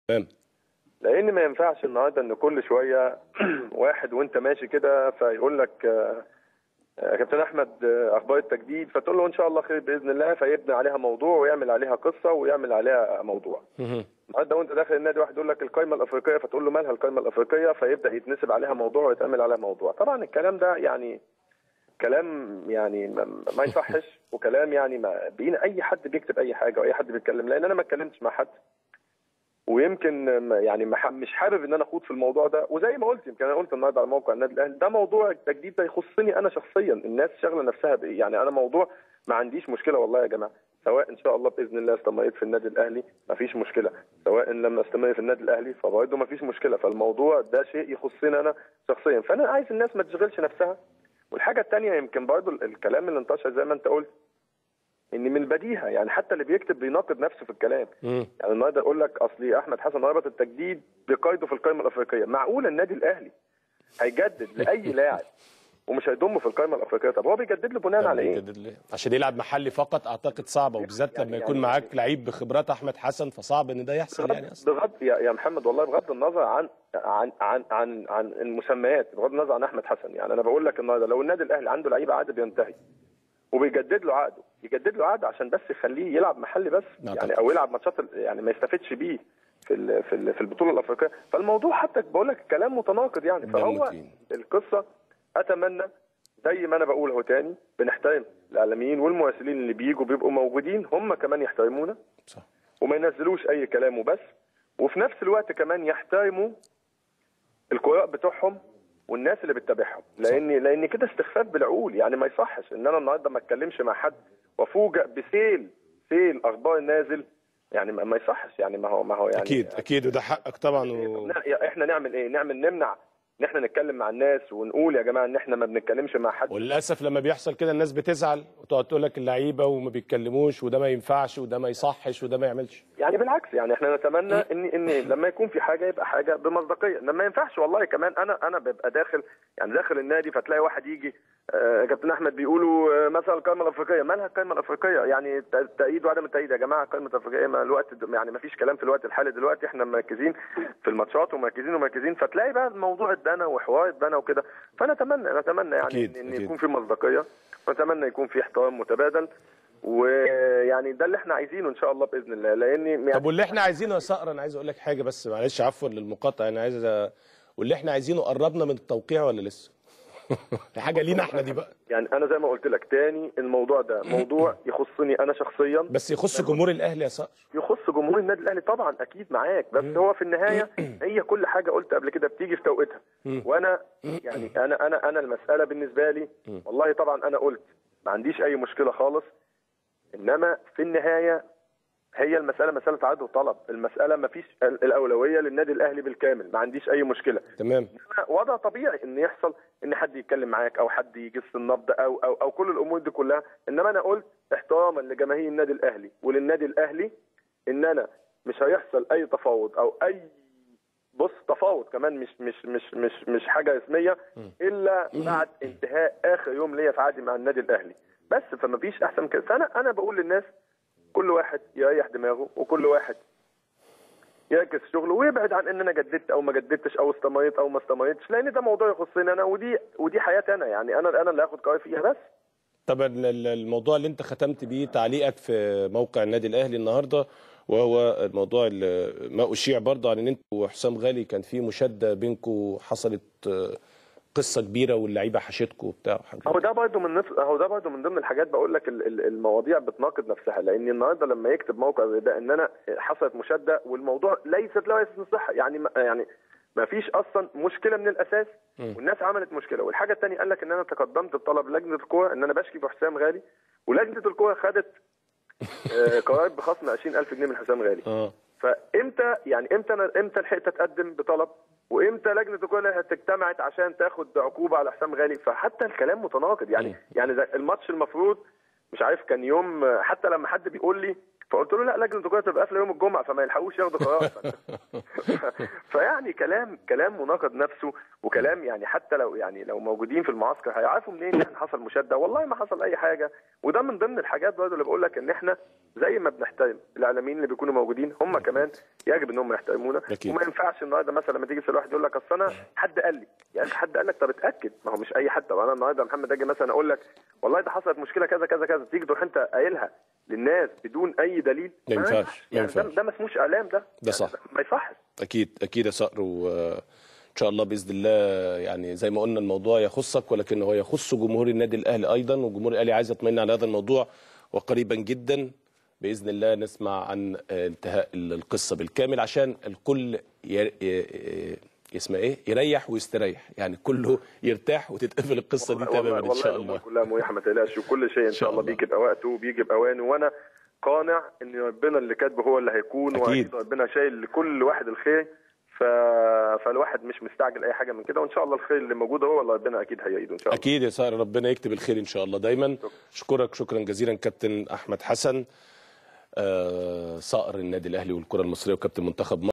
تمام لان ما ينفعش النهارده ان كل شويه واحد وانت ماشي كده فيقول لك آه، آه، كابتن احمد آه، اخبار التجديد فتقول له ان شاء الله خير باذن الله فيبني عليها موضوع ويعمل عليها قصه ويعمل عليها موضوع مهم. النهارده وانت داخل النادي واحد يقول لك القائمه الافريقيه فتقول له مالها القائمه الافريقيه فيبدا يتنسب عليها موضوع ويتعمل عليها موضوع طبعا الكلام ده يعني كلام يعني ما, ما يصحش وكلام يعني ما بين اي حد بيكتب اي حاجه واي حد بيتكلم لان انا ما اتكلمتش مع حد ويمكن ما- يعني ما ح- مش حابب ان انا اخوض في الموضوع ده وزي ما قلت يمكن انا قلت النهارده على موقع النادي الاهلي ده موضوع التجديد ده يخصني انا شخصيا الناس شاغله نفسها بايه يعني انا موضوع ما عنديش مشكله والله يا جماعه سواء ان شاء الله باذن الله استمريت في النادي الاهلي ما فيش مشكله سواء لما استمر في النادي الاهلي فبرضه ما فيش مشكله فالموضوع ده شيء يخصني انا شخصيا فانا عايز الناس ما تشغلش نفسها والحاجه الثانيه يمكن برضه الكلام اللي انتشر زي ما انت قلت ان من البديهه يعني حتى اللي بيكتب بيناقض نفسه في الكلام مم. يعني النهارده اقول لك اصلي احمد حسن ربط التجديد بقيده في القائمه الافريقيه معقول النادي الاهلي هيجدد لاي لاعب ومش هيضمه في القائمه الافريقيه طب هو بيجدد له بناء على ايه بيجدد ليه؟ عشان يلعب محلي فقط اعتقد صعبه وبالذات يعني- لما يكون يعني- معاك لعيب بخبرات احمد حسن فصعب ان ده يحصل يعني اصلا بغض يا يا محمد والله بغض النظر عن عن عن عن, عن المسميات بغض النظر عن احمد حسن يعني انا بقول لك النهارده لو النادي الاهلي عنده لعيب عقد بينتهي وبيجدد له عقده يجدد له عقد عشان بس يخليه يلعب محلي بس نعم يعني طبعا. او يلعب ماتشات ال- يعني ما يستفدش بيه في ال- في ال- في البطوله الافريقيه فالموضوع حتى بقول لك الكلام متناقض يعني دمه فهو تقيل. القصه اتمنى زي ما انا بقول اهو تاني بنحترم الاعلاميين والمراسلين اللي بيجوا بيبقوا موجودين هم كمان يحترمونا صح وما ينزلوش اي كلام وبس وفي نفس الوقت كمان يحترموا القراء بتوعهم والناس اللي بتتابعهم لان لان كده استخفاف بالعقول يعني ما يصحش ان انا النهارده ما اتكلمش مع حد وافوجئ بسيل سيل اخبار نازل يعني ما ما يصحش يعني ما هو ما هو يعني اكيد اكيد وده حقك طبعا و... نا- احنا نعمل ايه نعمل نمنع ان احنا نتكلم مع الناس ونقول يا جماعه ان احنا ما بنتكلمش مع حد وللاسف لما بيحصل كده الناس بتزعل وتقعد تقول لك اللعيبه وما بيتكلموش وده ما ينفعش وده ما يصحش وده ما يعملش يعني بالعكس يعني احنا نتمنى ان ان لما يكون في حاجه يبقى حاجه بمصداقيه انما ما ينفعش والله كمان انا انا ببقى داخل يعني داخل النادي فتلاقي واحد يجي آه، كابتن احمد بيقولوا آه، مثلا القائمه الافريقيه مالها القائمه الافريقيه يعني الت- التأييد وعدم التأييد يا جماعه القائمه الافريقيه ما الوقت د- يعني ما فيش كلام في الوقت الحالي دلوقتي احنا مركزين في الماتشات ومركزين ومركزين فتلاقي بقى الموضوع اتبنى وحوار اتبنى وكده فنتمنى نتمنى يعني أكيد، ان, إن أكيد. يكون في مصداقيه ونتمنى يكون في احترام متبادل ويعني ده اللي احنا عايزينه ان شاء الله باذن الله لان يعني طب واللي احنا عايزينه يا صقر انا عايز اقول لك حاجه بس معلش عفوا للمقاطعه انا عايز أ... واللي احنا عايزينه قربنا من التوقيع ولا لسه؟ حاجه لينا احنا دي بقى يعني انا زي ما قلت لك تاني الموضوع ده موضوع يخصني انا شخصيا بس يخص جمهور الاهلي يا صقر يخص جمهور النادي الاهلي طبعا اكيد معاك بس هو في النهايه هي كل حاجه قلت قبل كده بتيجي في توقيتها وانا يعني انا انا انا المساله بالنسبه لي والله طبعا انا قلت ما عنديش اي مشكله خالص انما في النهايه هي المساله مساله عرض وطلب المساله ما فيش الاولويه للنادي الاهلي بالكامل ما عنديش اي مشكله تمام إنما وضع طبيعي ان يحصل ان حد يتكلم معاك او حد يجس النبض او او او كل الامور دي كلها انما انا قلت احتراما لجماهير النادي الاهلي وللنادي الاهلي ان انا مش هيحصل اي تفاوض او اي بص تفاوض كمان مش مش مش مش مش حاجه رسميه الا بعد انتهاء اخر يوم ليا في عقدي مع النادي الاهلي بس فما فيش احسن من كده فانا انا بقول للناس كل واحد يريح دماغه وكل واحد يركز في شغله ويبعد عن ان انا جددت او ما جددتش او استمريت او ما استمريتش لان ده موضوع يخصني انا ودي ودي حياتي انا يعني انا انا اللي هاخد قرار فيها بس طب ال- ال- الموضوع اللي انت ختمت بيه تعليقك في موقع النادي الاهلي النهارده وهو الموضوع اللي ما اشيع برضه عن ان انت وحسام غالي كان في مشاده بينكم حصلت آه، قصه كبيره واللعيبه حشتكم وبتاع وحاجات هو ده برضه من نفس هو ده برضه من ضمن الحاجات بقول لك ال- ال- المواضيع بتناقض نفسها لان النهارده لما يكتب موقع زي ده ان انا حصلت مشاده والموضوع ليست له اساس صحه يعني ما يعني ما فيش اصلا مشكله من الاساس والناس عملت مشكله والحاجه الثانيه قال لك ان انا تقدمت بطلب لجنه الكوره ان انا بشكي في حسام غالي ولجنه الكوره خدت آه، قرار بخصم 20000 جنيه من حسام غالي اه فامتى يعني امتى انا امتى لحقت اتقدم بطلب وامتى لجنه الكوره اجتمعت عشان تاخد عقوبه على حسام غالي فحتى الكلام متناقض يعني يعني زي الماتش المفروض مش عارف كان يوم حتى لما حد بيقول لي فقلت له لا لجنه الكوره تبقى قافله يوم الجمعه فما يلحقوش ياخدوا قرار فيعني كلام كلام مناقض نفسه وكلام يعني حتى لو يعني لو موجودين في المعسكر هيعرفوا منين ان احنا حصل مشاده والله ما حصل اي حاجه وده من ضمن الحاجات برضه اللي بقول لك ان احنا زي ما بنحترم الاعلاميين اللي بيكونوا موجودين هم كمان يجب ان هم يحترمونا أكيد. وما ينفعش النهارده مثلا لما تيجي تسال واحد يقول لك اصل انا حد قال لي يعني حد قال لك طب اتاكد ما هو مش اي حد طب انا النهارده يا محمد اجي مثلا اقول لك والله ده حصلت مشكله كذا كذا كذا تيجي تروح انت قايلها للناس بدون اي دليل ما ينفعش، ما يعني ده, ينفعش. ده ما اسموش اعلام ده ده صح. يعني ما يصحش اكيد اكيد يا صقر وان شاء الله باذن الله يعني زي ما قلنا الموضوع يخصك ولكن هو يخص جمهور النادي الاهلي ايضا وجمهور الاهلي عايز يطمئن على هذا الموضوع وقريبا جدا باذن الله نسمع عن انتهاء القصه بالكامل عشان الكل ي... ي... اسمها ايه يريح ويستريح يعني كله يرتاح وتتقفل القصه دي تماما ان شاء الأمور الله كلها مريحه ما تقلقش وكل شيء ان شاء الله الله. بيجي بوقته وبيجي باوانه وانا قانع ان ربنا اللي كاتبه هو اللي هيكون أكيد. واكيد ربنا شايل لكل واحد الخير ف... فالواحد مش مستعجل اي حاجه من كده وان شاء الله الخير اللي موجود هو اللي ربنا اكيد هيعيده ان شاء الله اكيد يا صقر ربنا يكتب الخير ان شاء الله دايما اشكرك شكرا جزيلا كابتن احمد حسن آه، صقر النادي الاهلي والكره المصريه وكابتن منتخب مصر